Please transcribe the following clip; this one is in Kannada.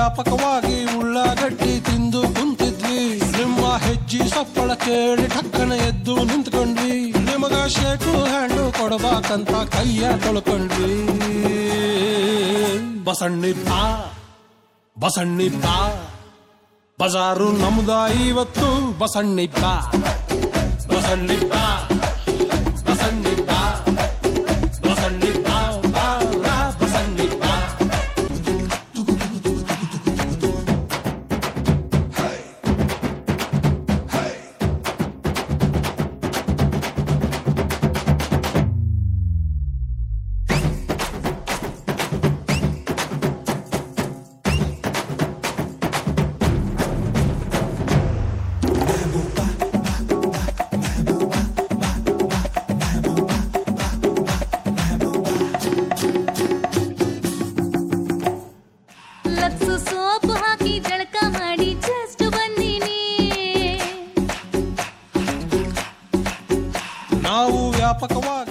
ವ್ಯಾಪಕವಾಗಿ ಉಳ್ಳಾಗಡ್ಡಿ ತಿಂದು ಕುಂತಿದ್ವಿ ನಿಮ್ಮ ಹೆಜ್ಜಿ ಸಪ್ಪಳ ಕೇಳಿ ಠಕ್ಕನ ಎದ್ದು ನಿಂತ್ಕೊಂಡ್ವಿ ನಿಮಗ ಶೇಕು ಹ್ಯಾಂಡು ಕೊಡಬೇಕಂತ ಕೈಯ ತೊಳ್ಕೊಂಡ್ವಿ ಬಸಣ್ಣಿ ಬಾ ಬಸಣ್ಣಿ ಬಾ ಬಜಾರು ನಮ್ದ ಇವತ್ತು ಬಸಣ್ಣಿ ಬಾ ಬಸಣ್ಣಿ ಬಾ ಬಸಣ್ಣಿ ಬಾ ಬಸಣ್ಣಿ ಬಾ ಬಾ ಬಾ ಬಸಣ್ಣಿ ಬಾ ಲಕ್ಸು ಸೋಪು ಹಾಕಿ ಜಳಕ ಮಾಡಿ ಜಸ್ಟ್ ಬಂದೀನಿ ನಾವು ವ್ಯಾಪಕವಾಗಿ